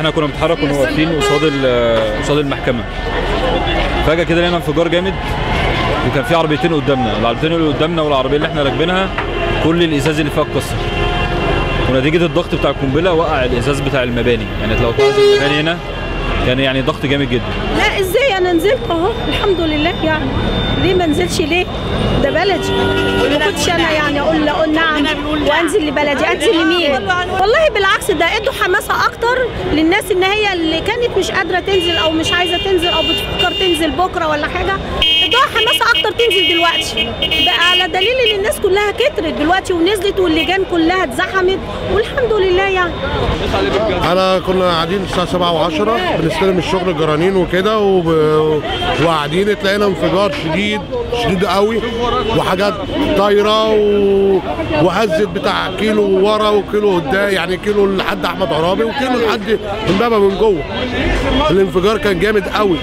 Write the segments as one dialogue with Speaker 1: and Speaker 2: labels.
Speaker 1: احنا كنا بنتحرك كنا واقفين قصاد ال- قصاد المحكمه فجاه كده لقينا انفجار جامد وكان في عربيتين قدامنا العربيتين اللي قدامنا والعربيه اللي احنا راكبينها كل الازاز اللي فيها اتكسر ونتيجه الضغط بتاع القنبله وقع الازاز بتاع المباني يعني لو تلاحظ المباني هنا كان يعني ضغط جامد جدا
Speaker 2: لا ازاي انا نزلت اهو الحمد لله يعني ليه ما نزلش ليه ده بلدي ما كنتش انا يعني اقول اقول نعم وانزل لبلدي انزل لمين والله بالعكس ده ادوا حماسه اكتر للناس ان هي اللي كانت مش قادره تنزل او مش عايزه تنزل او بتفكر تنزل بكره ولا حاجه ادوها حماسه اكتر تنزل دلوقتي بقى على دليل ان الناس كلها كترت دلوقتي ونزلت واللجان كلها اتزحمت والحمد لله يعني
Speaker 3: انا كنا قاعدين الساعه 7 و10 بنستلم الشغل الجرانين وكده وب... وقاعدين تلاقينا انفجار شديد شديد قوي وحاجات طايره و... وهزت بتاع كيلو ورا وكيلو قدام يعني كيلو لحد احمد عرابي وكيلو لحد امبابه من جوه الانفجار كان جامد قوي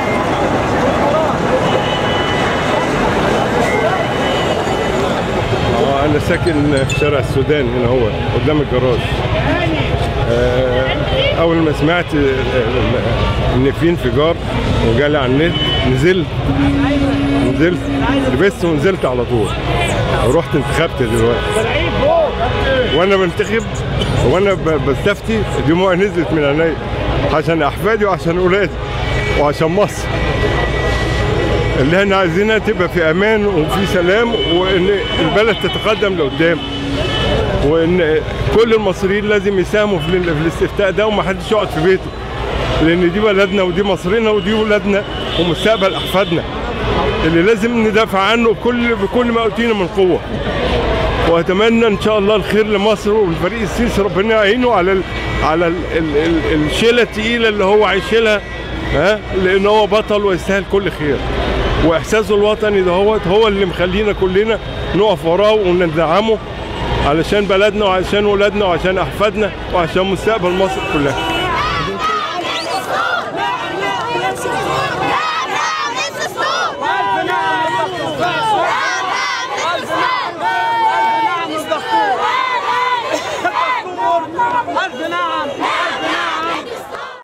Speaker 4: اه انا ساكن في شارع السودان هنا هو قدام الجراج آه، اول ما سمعت آه، ان في انفجار وجالي على النت نزلت نزلت لبست ونزلت على طول ورحت انتخبت دلوقتي وانا بنتخب وانا ب- بستفتي دموع نزلت من عيني عشان احفادي وعشان اولادي وعشان مصر اللي احنا عايزينها تبقى في امان وفي سلام وان البلد تتقدم لقدام وان كل المصريين لازم يساهموا في ال- في الاستفتاء ده ومحدش يقعد في بيته لان دي بلدنا ودي مصرنا ودي ولادنا ومستقبل احفادنا اللي لازم ندافع عنه بكل بكل ما اوتينا من قوه واتمنى ان شاء الله الخير لمصر والفريق السيسي ربنا يعينه على ال على ال ال ال الشيله الثقيله اللي هو هيشيلها ها لان هو بطل ويستاهل كل خير واحساسه الوطني ده هو هو اللي مخلينا كلنا نقف وراه وندعمه علشان بلدنا وعشان ولادنا وعشان احفادنا وعشان مستقبل مصر كلها